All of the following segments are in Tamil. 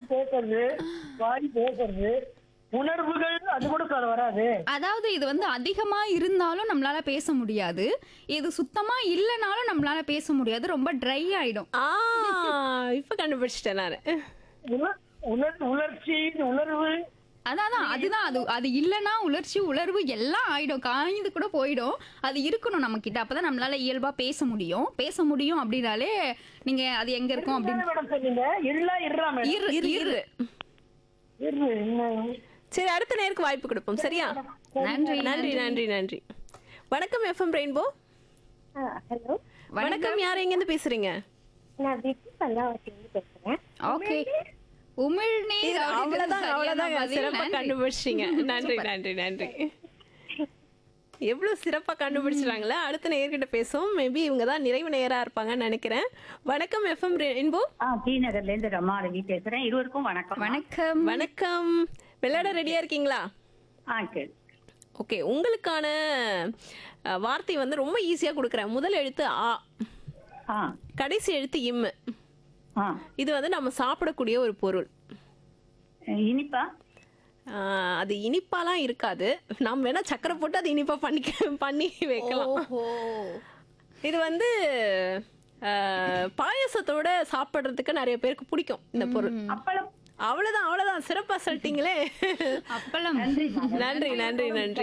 பேசுறது வாய் பேசுறது உணர்வுகள் அது கூட அதுல வராது அதாவது இது வந்து அதிகமா இருந்தாலும் நம்மளால பேச முடியாது இது சுத்தமா இல்லைனாலும் நம்மளால பேச முடியாது ரொம்ப ட்ரை ஆயிடும் ஆ இப்ப கண்டுபிடிச்சிட்டேன் நானு உணர் உணர் உணர்ச்சி உணர்வு அதான் அதான், அதுதான் அது அது இல்லைன்னா உணர்ச்சி உணர்வு எல்லாம் ஆயிடும் காய்ந்து கூட போயிடும் அது இருக்கணும் நம்ம கிட்ட அப்பதான் நம்மளால இயல்பா பேச முடியும் பேச முடியும் அப்படின்னாலே நீங்க அது எங்க இருக்கும் அப்படின்னு மேடம் சொன்னீங்க இருளா இருளா மேடம் இரு இரு இரு இரு என்ன? சரி அடுத்த நேருக்கு வாய்ப்பு கொடுப்போம் சரியா நன்றி நன்றி நன்றி நன்றி வணக்கம் எஃப்எம் ரெயின்போ ஹலோ வணக்கம் யார் எங்க இருந்து பேசுறீங்க நான் விக்கி பல்லாவத்திலிருந்து பேசுறேன் ஓகே உமிழ்நீர் இது அப்படின்றது அவ்வளவுதான் சரியான அவ்வளவுதாங்க பதில். சிறப்பா நன்றி. கண்டுபிடிச்சிட்டீங்க நன்றி நன்றி நன்றி எவ்வளவு சிறப்பா கண்டுபிடிச்சிட்டாங்களே அடுத்த நேர்கிட்ட பேசுவோம் மேபி இவங்க தான் நிறைவு நேரா இருப்பாங்கன்னு நினைக்கிறேன் வணக்கம் எஃப்எம் ரெயின்போ ஆ டி நகர்ல இருந்து ரமா ரவி பேசுறேன் இருவருக்கும் வணக்கம் வணக்கம் வணக்கம் விளையாட ரெடியா இருக்கீங்களா ஆ சரி ஓகே உங்களுக்கான அஹ், வார்த்தை வந்து ரொம்ப ஈஸியா கொடுக்குறேன் முதல் எழுத்து ஆ ஆ கடைசி எழுத்து இம்மு ஆ இது வந்து நம்ம சாப்பிடக்கூடிய ஒரு பொருள் இனிப்பா ஆஹ், அது இனிப்பாலாம் இருக்காது நாம் வேணா சக்கரை போட்டு அது இனிப்பா பண்ணிக்க பண்ணி வைக்கலாம் ஓஹோ இது வந்து ஆஹ், பாயாசத்தோட சாப்பிடுறதுக்கு நிறைய பேருக்கு பிடிக்கும் இந்த பொருள் அப்பளம் அவ்வளவுதான் அவ்வளவுதான் சிறப்பா சொல்லிட்டீங்களே அப்பளம் நன்றி நன்றி நன்றி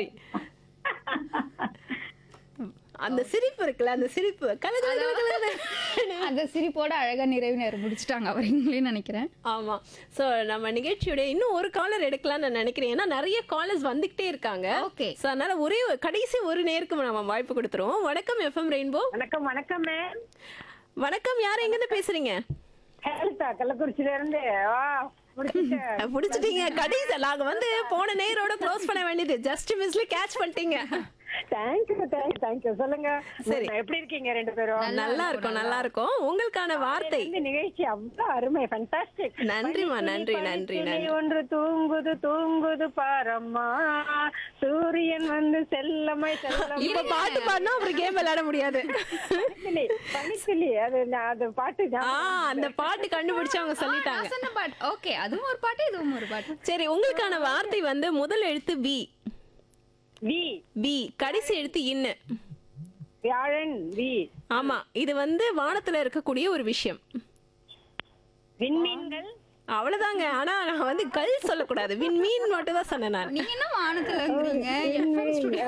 அந்த சிரிப்பு இருக்குல்ல அந்த சிரிப்பு கல கல கல கலன்னு. அந்த சிரிப்போட அழகா நிறைவு நேரம் முடிச்சிட்டாங்க அவங்களே நினைக்கிறேன் ஆமா சோ நம்ம நிகழ்ச்சியோட இன்னும் ஒரு காலர் எடுக்கலாம்னு நான் நினைக்கிறேன் ஏன்னா நிறைய காலர்ஸ் வந்துகிட்டே இருக்காங்க Okay. சோ அதனால ஒரே ஒரு- கடைசி ஒரு நேருக்கு நம்ம வாய்ப்பு கொடுத்துருவோம் வணக்கம் எஃப்எம் ரெயின்போ வணக்கம் வணக்கம் மேம் வணக்கம் யார் எங்க இருந்து பேசுறீங்க ஹேலிதா கள்ளக்குறிச்சியில இருந்து வா முடிச்சுட்டேன் புடிச்சிட்டீங்க கடைசி நாங்க வந்து போன நேரோட க்ளோஸ் பண்ண வேண்டியது ஜஸ்ட் மிஸ்ல கேட்ச் பண்ணிட்டீங்க தேங்க்யூ தேங்க்யூ தேங்க்யூ சொல்லுங்க சரி. எப்படி இருக்கீங்க ரெண்டு பேரும் நல்லா இருக்கும் நல்லா இருக்கும் உங்களுக்கான வார்த்தை இந்த நிகழ்ச்சி அவ்வளவு அருமை ஃபண்டாஸ்டிக் நன்றிம்மா நன்றி நன்றி நன்றி ஒன்று தூங்குது தூங்குது பாரம்மா சூரியன் வந்து செல்லமை செல்லம் இப்ப பாட்டு பாடினா அப்புறம் கேம் விளையாட முடியாது பனித்துளி பனித்துளி அது நான் அது பாட்டு ஆ ஞாபகம் அந்த பாட்டு கண்டுபிடிச்சு அவங்க சொல்லிட்டாங்க நான் சொன்ன பாட்டு ஓகே அதுவும் ஒரு பாட்டு இதுவும் ஒரு பாட்டு சரி உங்களுக்கான வார்த்தை வந்து முதல் எழுத்து பி வி பி கடைசி எழுத்து இன்னு வியாழன் வி ஆமா இது வந்து வானத்துல இருக்கக்கூடிய ஒரு விஷயம் விண்மீன்கள் அவ்வளவுதாங்க ஆனா நான் வந்து கல் சொல்லக்கூடாது வின் மீன் மட்டும் தான் சொன்னேன் நான் நீங்க என்ன வானத்துல இருக்கிறீங்க FM studio.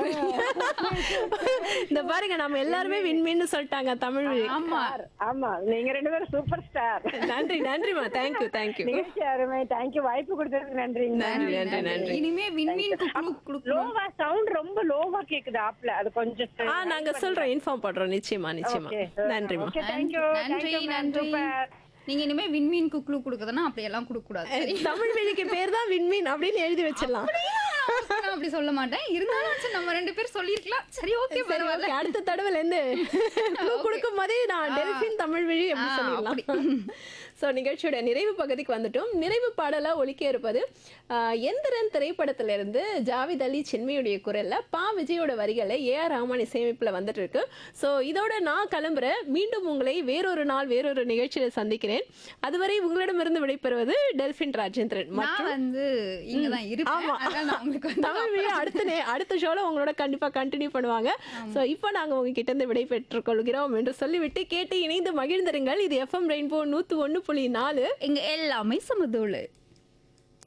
இந்த பாருங்க நம்ம எல்லாருமே விண்மீன் சொல்லிட்டாங்க தமிழ் மொழி. ஆமா ஆமா நீங்க ரெண்டு பேரும் சூப்பர் ஸ்டார் நன்றி நன்றிமா தேங்க்யூ தேங்க்யூ நிகழ்ச்சி அருமை தேங்க்யூ வாய்ப்பு கொடுத்ததுக்கு நன்றி நன்றி நன்றி நன்றி இனிமே விண்மீன் குக்கு குடுக்கணும் லோவா சவுண்ட் ரொம்ப லோவா கேக்குது ஆப்ல அது கொஞ்சம் ஆ நாங்க சொல்றோம் இன்ஃபார்ம் பண்றோம் நிச்சயமா நிச்சயமா நன்றிமா ஓகே தேங்க்யூ நன்றி நன்றி நீங்க இனிமே விண்மீன் குக்லு கொடுக்குதுன்னா அப்படி எல்லாம் கொடுக்க கூடாது சரி? தமிழ் மொழிக்கு பேர் தான் விண்மீன் அப்படின்னு எழுதி வச்சிடலாம் நான் அப்படி சொல்ல மாட்டேன் இருந்தாலும் சரி, நம்ம ரெண்டு பேர் சொல்லிருக்கலாம் சரி ஓகே சரி பரவாயில்ல ஓகே அடுத்த தடவைல இருந்து கொடுக்கும் போதே நான் டெல்பின் தமிழ் வழி அப்படி ஆ, சொல்லிடலாம் ஸோ நிகழ்ச்சியோட நிறைவு பகுதிக்கு வந்துட்டோம் நிறைவு பாடலா ஒலிக்க இருப்பது ஆஹ், எந்திரன் திரைப்படத்திலிருந்து ஜாவித் அலி சின்மையுடைய குரல்ல பா விஜயோட வரிகளை ஏ ஆர் ரஹ்மான் இசையமைப்புல வந்துட்டு இருக்கு ஸோ இதோட நான் கிளம்புறேன் மீண்டும் உங்களை வேறொரு நாள் வேறொரு நிகழ்ச்சியில சந்திக்கிறேன் அதுவரை உங்களிடமிருந்து விடைபெறுவது டெல்பின் ராஜேந்திரன் நான் வந்து இங்கதான் இருப்பேன் ஆமா. அதனால நான் உங்களுக்கு வந்து தமிழ் மொழி அடுத்த நே- அடுத்த ஷோல உங்களோட கண்டிப்பா கண்டினியூ பண்ணுவாங்க சோ இப்போ நாங்க உங்ககிட்ட இருந்து விடை பெற்றுக் கொள்கிறோம் என்று சொல்லிவிட்டு கேட்டு இணைந்து மகிழ்ந்திருங்கள் இது எஃப்எம் ரெயின்போ நூத்து ஒண்ணு புள்ளி நாலு இங்க எல்லாமே சமதூளு